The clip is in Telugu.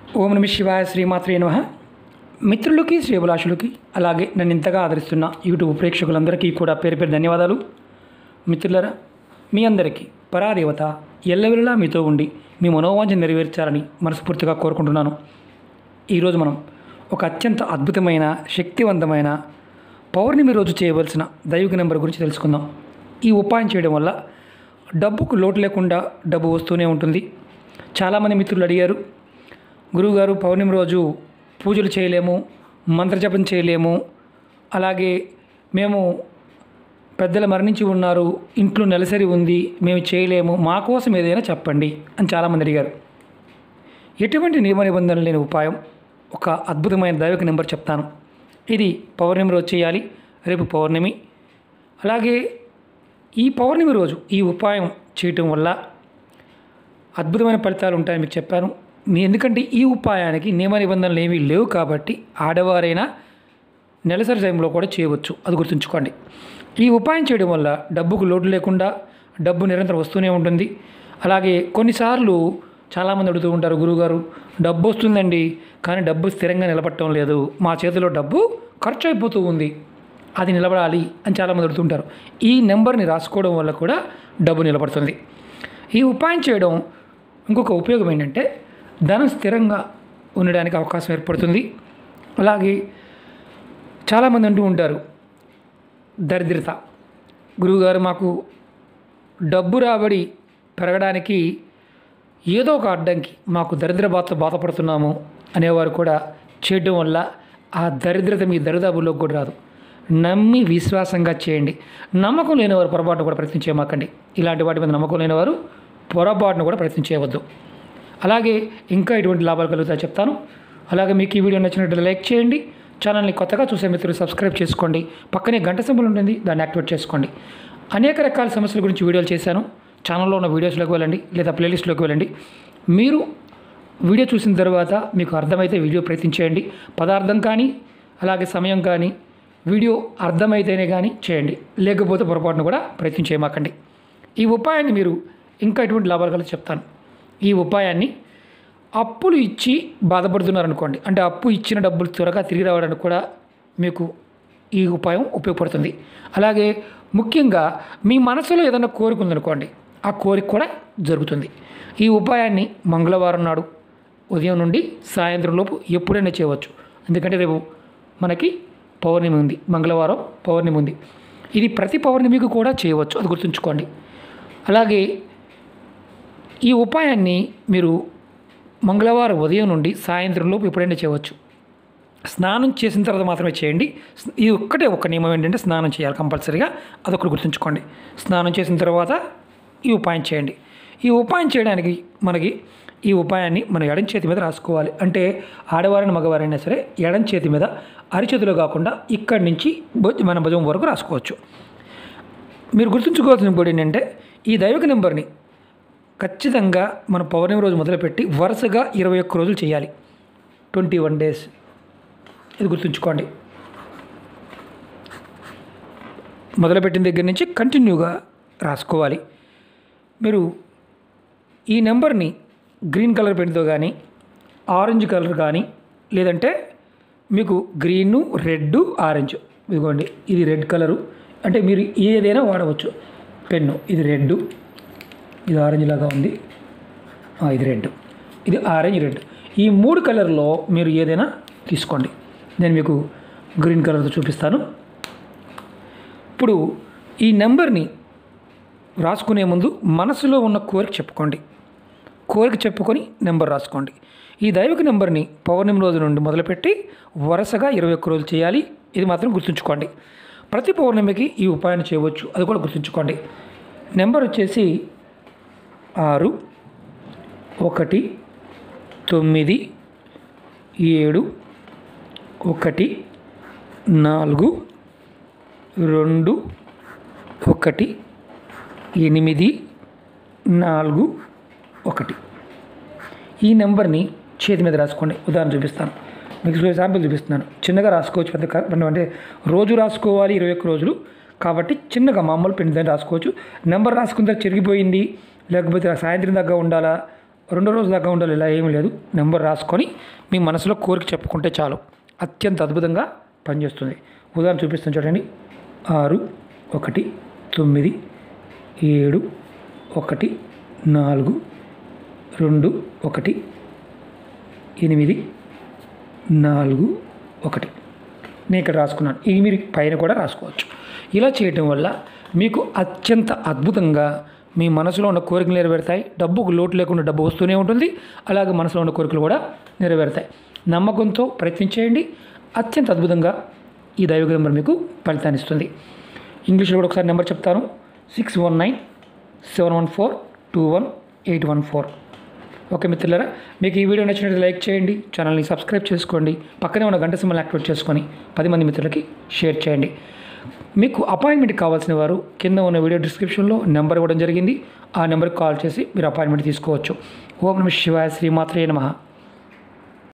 ఓం నమ శివాయ శ్రీమాత్రే నమ మిత్రులకి శ్రీభిలాషులకి అలాగే నన్ను ఇంతగా ఆదరిస్తున్న యూట్యూబ్ ప్రేక్షకులందరికీ కూడా పేరు పేరు ధన్యవాదాలు మిత్రులరా మీ అందరికీ పరాదేవత ఎల్లవెల్లా మీతో ఉండి మీ మనోవాంఛ నెరవేర్చాలని మనస్ఫూర్తిగా కోరుకుంటున్నాను ఈరోజు మనం ఒక అత్యంత అద్భుతమైన శక్తివంతమైన పౌర్ణమి రోజు చేయవలసిన దైవిక నెంబర్ గురించి తెలుసుకుందాం ఈ ఉపాయం చేయడం వల్ల డబ్బుకు లోటు లేకుండా డబ్బు వస్తూనే ఉంటుంది చాలామంది మిత్రులు అడిగారు గురువుగారు పౌర్ణమి రోజు పూజలు చేయలేము మంత్రజపం చేయలేము అలాగే మేము పెద్దలు మరణించి ఉన్నారు ఇంట్లో నెలసరి ఉంది మేము చేయలేము మా కోసం ఏదైనా చెప్పండి అని చాలామంది అడిగారు ఎటువంటి నియమ నిబంధనలు లేని ఉపాయం ఒక అద్భుతమైన దైవిక నెంబర్ చెప్తాను ఇది పౌర్ణమి రోజు చేయాలి రేపు పౌర్ణమి అలాగే ఈ పౌర్ణమి రోజు ఈ ఉపాయం చేయటం వల్ల అద్భుతమైన ఫలితాలు ఉంటాయని మీకు చెప్పాను మీ ఎందుకంటే ఈ ఉపాయానికి నియమ నిబంధనలు ఏమీ లేవు కాబట్టి ఆడవారైనా నెలసరి టైంలో కూడా చేయవచ్చు అది గుర్తుంచుకోండి ఈ ఉపాయం చేయడం వల్ల డబ్బుకు లోటు లేకుండా డబ్బు నిరంతరం వస్తూనే ఉంటుంది అలాగే కొన్నిసార్లు చాలామంది అడుగుతూ ఉంటారు గురువుగారు డబ్బు వస్తుందండి కానీ డబ్బు స్థిరంగా నిలబడటం లేదు మా చేతిలో డబ్బు ఖర్చు అయిపోతూ ఉంది అది నిలబడాలి అని చాలామంది అడుగుతుంటారు ఈ నెంబర్ని రాసుకోవడం వల్ల కూడా డబ్బు నిలబడుతుంది ఈ ఉపాయం చేయడం ఇంకొక ఉపయోగం ఏంటంటే ధనం స్థిరంగా ఉండడానికి అవకాశం ఏర్పడుతుంది అలాగే చాలామంది అంటూ ఉంటారు దరిద్రత గురువుగారు మాకు డబ్బు రాబడి పెరగడానికి ఏదో ఒక అడ్డంకి మాకు దరిద్ర బాధతో బాధపడుతున్నాము అనేవారు కూడా చేయడం వల్ల ఆ దరిద్రత మీ దరిదాపుల్లోకి కూడా రాదు నమ్మి విశ్వాసంగా చేయండి నమ్మకం లేనివారు పొరపాటును కూడా ప్రయత్నం చేయమాకండి ఇలాంటి వాటి మీద నమ్మకం లేనివారు పొరపాటును కూడా ప్రయత్నం చేయవద్దు అలాగే ఇంకా ఎటువంటి లాభాలు కలుగుతాయో చెప్తాను అలాగే మీకు ఈ వీడియో నచ్చినట్లయితే లైక్ చేయండి ఛానల్ని కొత్తగా చూసే మిత్రులు సబ్స్క్రైబ్ చేసుకోండి పక్కనే గంట సింబల్ ఉంటుంది దాన్ని యాక్టివేట్ చేసుకోండి అనేక రకాల సమస్యల గురించి వీడియోలు చేశాను ఛానల్లో ఉన్న వీడియోస్లోకి వెళ్ళండి లేదా ప్లేలిస్ట్లోకి వెళ్ళండి మీరు వీడియో చూసిన తర్వాత మీకు అర్థమైతే వీడియో ప్రయత్నించేయండి పదార్థం కానీ అలాగే సమయం కానీ వీడియో అర్థమైతేనే కానీ చేయండి లేకపోతే పొరపాటును కూడా ప్రయత్నం చేయమాకండి ఈ ఉపాయాన్ని మీరు ఇంకా ఎటువంటి లాభాలు కలిసి చెప్తాను ఈ ఉపాయాన్ని అప్పులు ఇచ్చి బాధపడుతున్నారనుకోండి అంటే అప్పు ఇచ్చిన డబ్బులు త్వరగా తిరిగి రావడానికి కూడా మీకు ఈ ఉపాయం ఉపయోగపడుతుంది అలాగే ముఖ్యంగా మీ మనసులో ఏదైనా కోరిక ఉందనుకోండి ఆ కోరిక కూడా జరుగుతుంది ఈ ఉపాయాన్ని మంగళవారం నాడు ఉదయం నుండి సాయంత్రం లోపు ఎప్పుడైనా చేయవచ్చు ఎందుకంటే రేపు మనకి పౌర్ణమి ఉంది మంగళవారం పౌర్ణమి ఉంది ఇది ప్రతి పౌర్ణమికి కూడా చేయవచ్చు అది గుర్తుంచుకోండి అలాగే ఈ ఉపాయాన్ని మీరు మంగళవారం ఉదయం నుండి సాయంత్రం లోపు ఎప్పుడైనా చేయవచ్చు స్నానం చేసిన తర్వాత మాత్రమే చేయండి ఇది ఒక్కటే ఒక నియమం ఏంటంటే స్నానం చేయాలి కంపల్సరీగా అదొకటి గుర్తుంచుకోండి స్నానం చేసిన తర్వాత ఈ ఉపాయం చేయండి ఈ ఉపాయం చేయడానికి మనకి ఈ ఉపాయాన్ని మన ఎడం చేతి మీద రాసుకోవాలి అంటే ఆడవారైన మగవారైనా సరే ఎడం చేతి మీద అరిచేతిలో కాకుండా ఇక్కడి నుంచి భుజ- మన భుజం వరకు రాసుకోవచ్చు మీరు గుర్తుంచుకోవాల్సిన ఇంకోటి ఏంటంటే ఈ దైవిక నెంబర్ని ఖచ్చితంగా మన పౌర్ణమి రోజు మొదలుపెట్టి వరుసగా ఇరవై ఒక్క రోజులు చేయాలి ట్వంటీ వన్ డేస్ ఇది గుర్తుంచుకోండి మొదలుపెట్టిన దగ్గర నుంచి కంటిన్యూగా రాసుకోవాలి మీరు ఈ నెంబర్ని గ్రీన్ కలర్ పెన్తో కానీ ఆరెంజ్ కలర్ కానీ లేదంటే మీకు గ్రీను రెడ్ ఆరెంజ్ ఇదిగోండి ఇది రెడ్ కలరు అంటే మీరు ఏదైనా వాడవచ్చు పెన్ను ఇది రెడ్ ఇది ఆరెంజ్ లాగా ఉంది ఆ, ఇది రెడ్ ఇది ఆరెంజ్ రెడ్ ఈ మూడు కలర్లో మీరు ఏదైనా తీసుకోండి నేను మీకు గ్రీన్ కలర్తో చూపిస్తాను ఇప్పుడు ఈ నెంబర్ని రాసుకునే ముందు మనసులో ఉన్న కోరిక చెప్పుకోండి కోరిక చెప్పుకొని నెంబర్ రాసుకోండి ఈ దైవిక నెంబర్ని పౌర్ణమి రోజు నుండి మొదలుపెట్టి వరుసగా ఇరవై ఒక్క రోజులు చేయాలి ఇది మాత్రం గుర్తుంచుకోండి ప్రతి పౌర్ణమికి ఈ ఉపాయాన్ని చేయవచ్చు అది కూడా గుర్తుంచుకోండి నెంబర్ వచ్చేసి ఆరు ఒకటి తొమ్మిది ఏడు ఒకటి నాలుగు రెండు ఒకటి ఎనిమిది నాలుగు ఒకటి ఈ నెంబర్ని చేతి మీద రాసుకోండి ఉదాహరణ చూపిస్తాను మీకు శాంపిల్ చూపిస్తున్నాను చిన్నగా రాసుకోవచ్చు పెద్ద క- అంటే రోజు రాసుకోవాలి ఇరవై ఒక్క రోజులు కాబట్టి చిన్నగా మామూలు పెన్ దాన్ని రాసుకోవచ్చు నెంబర్ రాసుకున్న తర్వాత చెరిగిపోయింది లేకపోతే సాయంత్రం దాకా ఉండాలా రెండో రోజు దాకా ఉండాలి ఇలా ఏమీ లేదు నెంబర్ రాసుకొని మీ మనసులో కోరిక చెప్పుకుంటే చాలు అత్యంత అద్భుతంగా పనిచేస్తుంది ఉదాహరణ చూపిస్తాను చూడండి ఆరు ఒకటి తొమ్మిది ఏడు ఒకటి నాలుగు రెండు ఒకటి ఎనిమిది నాలుగు ఒకటి నేను ఇక్కడ రాసుకున్నాను ఇది మీరు పైన కూడా రాసుకోవచ్చు ఇలా చేయటం వల్ల మీకు అత్యంత అద్భుతంగా మీ మనసులో ఉన్న కోరికలు నెరవేరుతాయి డబ్బుకు లోటు లేకుండా డబ్బు వస్తూనే ఉంటుంది అలాగే మనసులో ఉన్న కోరికలు కూడా నెరవేరుతాయి నమ్మకంతో ప్రయత్నించేయండి అత్యంత అద్భుతంగా ఈ దైవిక నెంబర్ మీకు ఫలితాన్ని ఇస్తుంది ఇంగ్లీష్లో కూడా ఒకసారి నెంబర్ చెప్తాను six one nine seven one four two one eight one four okay మిత్రులారా మీకు ఈ వీడియో నచ్చినట్లయితే లైక్ చేయండి ఛానల్ని సబ్స్క్రైబ్ చేసుకోండి పక్కనే ఉన్న గంట సింబల్ యాక్టివేట్ చేసుకొని పది మంది మిత్రులకి షేర్ చేయండి మీకు అపాయింట్మెంట్ కావాల్సిన వారు కింద ఉన్న వీడియో డిస్క్రిప్షన్లో నెంబర్ ఇవ్వడం జరిగింది ఆ నెంబర్కి కాల్ చేసి మీరు అపాయింట్మెంట్ తీసుకోవచ్చు ఓం నమ శివాయ శ్రీమాత్రే నమః